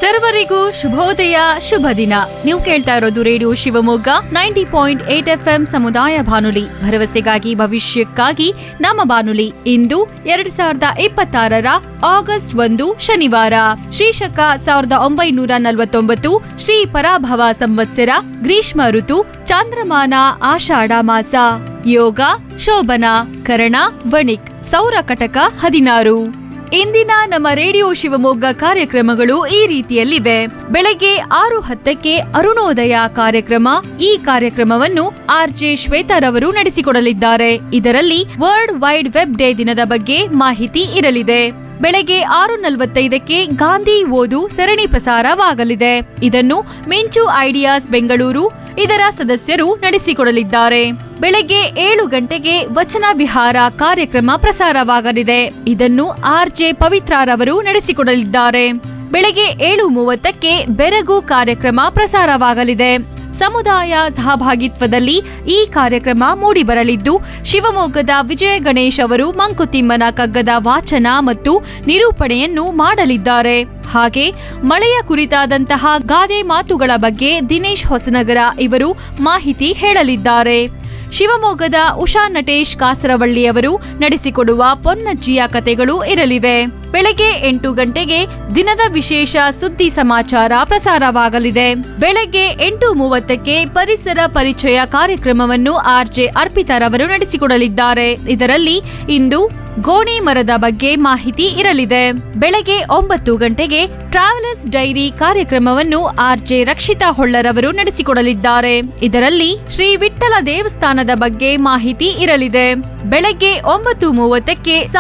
ಸರ್ವರಿಗೂ ಶುಭೋದಯ ಶುಭ ದಿನ ನೀವು ಕೇಳ್ತಾ ಇರೋದು radio Shivamogga ninety point eight F M ಸಮುದಾಯ ಬಾನುಲಿ ಭರವಸೆಗಾಗಿ ಭವಿಷ್ಯಕ್ಕಾಗಿ ನಮ್ಮ ಬಾನುಲಿ ಇಂದು ಎರಡ್ ಸಾವಿರದ ಇಪ್ಪತ್ತಾರರ ಆಗಸ್ಟ್ ಒಂದು ಶನಿವಾರ ಶ್ರೀಶಕ ಸಾವಿರದ ಒಂಬೈನೂರ ನಲವತ್ತೊಂಬತ್ತು ಶ್ರೀ ಪರಾಭವ ಸಂವತ್ಸರ ಗ್ರೀಷ್ಮ ಋತು ಚಾಂದ್ರಮಾನ ಆಷಾಢ ಮಾಸ ಯೋಗ ಶೋಭನ ಕರಣ ವಣಿಕ್ ಸೌರ ಕಟಕ ಹದಿನಾರು ಇಂದಿನ ನಮ್ಮ ರೇಡಿಯೋ ಶಿವಮೊಗ್ಗ ಕಾರ್ಯಕ್ರಮಗಳು ಈ ರೀತಿಯಲ್ಲಿವೆ ಬೆಳಗ್ಗೆ ಆರು ಹತ್ತಕ್ಕೆ ಅರುಣೋದಯ ಕಾರ್ಯಕ್ರಮ ಈ ಕಾರ್ಯಕ್ರಮವನ್ನು ಆರ್ಜೆ ಶ್ವೇತಾರವರು ನಡೆಸಿಕೊಡಲಿದ್ದಾರೆ ಇದರಲ್ಲಿ ವರ್ಲ್ಡ್ ವೈಡ್ ವೆಬ್ ಡೇ ದಿನದ ಬಗ್ಗೆ ಮಾಹಿತಿ ಇರಲಿದೆ ಬೆಳಗ್ಗೆ ಆರು ನಲವತ್ತೈದಕ್ಕೆ ಗಾಂಧಿ ಓದು ಸರಣಿ ಪ್ರಸಾರವಾಗಲಿದೆ ಇದನ್ನು ಮಿಂಚು ಐಡಿಯಾಸ್ ಬೆಂಗಳೂರು ಇದರ ಸದಸ್ಯರು ನಡೆಸಿಕೊಡಲಿದ್ದಾರೆ ಬೆಳಗ್ಗೆ ಏಳು ಗಂಟೆಗೆ ವಚನ ವಿಹಾರ ಕಾರ್ಯಕ್ರಮ ಪ್ರಸಾರವಾಗಲಿದೆ ಇದನ್ನು ಆರ್ಜೆ ಪವಿತ್ರಾರವರು ನಡೆಸಿಕೊಡಲಿದ್ದಾರೆ ಬೆಳಗ್ಗೆ ಏಳು ಮೂವತ್ತಕ್ಕೆ ಬೆರಗು ಕಾರ್ಯಕ್ರಮ ಪ್ರಸಾರವಾಗಲಿದೆ ಸಮುದಾಯ ಸಹಭಾಗಿತ್ವದಲ್ಲಿ ಈ ಕಾರ್ಯಕ್ರಮ ಮೂಡಿಬರಲಿದ್ದು ಶಿವಮೊಗ್ಗದ ವಿಜಯ ಗಣೇಶ್ ಅವರು ಮಂಕುತಿಮ್ಮನ ಕಗ್ಗದ ವಾಚನ ಮತ್ತು ನಿರೂಪಣೆಯನ್ನು ಮಾಡಲಿದ್ದಾರೆ ಹಾಗೆ ಮಳೆಯ ಕುರಿತಾದಂತಹ ಗಾದೆ ಮಾತುಗಳ ಬಗ್ಗೆ ದಿನೇಶ್ ಹೊಸನಗರ ಇವರು ಮಾಹಿತಿ ಹೇಳಲಿದ್ದಾರೆ ಶಿವಮೊಗ್ಗದ ಉಷಾ ನಟೇಶ್ ಕಾಸರವಳ್ಳಿಯವರು ನಡೆಸಿಕೊಡುವ ಪೊನ್ನಜ್ಜಿಯ ಕತೆಗಳು ಇರಲಿವೆ ಬೆಳಗ್ಗೆ ಎಂಟು ಗಂಟೆಗೆ ದಿನದ ವಿಶೇಷ ಸುದ್ದಿ ಸಮಾಚಾರ ಪ್ರಸಾರವಾಗಲಿದೆ ಬೆಳಗ್ಗೆ ಎಂಟು ಮೂವತ್ತಕ್ಕೆ ಪರಿಸರ ಪರಿಚಯ ಕಾರ್ಯಕ್ರಮವನ್ನು ಆರ್ಜೆ ಅರ್ಪಿತಾರವರು ನಡೆಸಿಕೊಡಲಿದ್ದಾರೆ ಇದರಲ್ಲಿ ಇಂದು ಗೋಣಿ ಮರದ ಬಗ್ಗೆ ಮಾಹಿತಿ ಇರಲಿದೆ ಬೆಳಗ್ಗೆ ಒಂಬತ್ತು ಗಂಟೆಗೆ ಟ್ರಾವೆಲರ್ಸ್ ಡೈರಿ ಕಾರ್ಯಕ್ರಮವನ್ನು ಆರ್ಜೆ ರಕ್ಷಿತಾ ಹೊಳ್ಳರವರು ನಡೆಸಿಕೊಡಲಿದ್ದಾರೆ ಇದರಲ್ಲಿ ಶ್ರೀ ವಿಠ್ಠಲ ದೇವಸ್ಥಾನದ ಬಗ್ಗೆ ಮಾಹಿತಿ ಇರಲಿದೆ ಬೆಳಗ್ಗೆ ಒಂಬತ್ತು ಮೂವತ್ತಕ್ಕೆ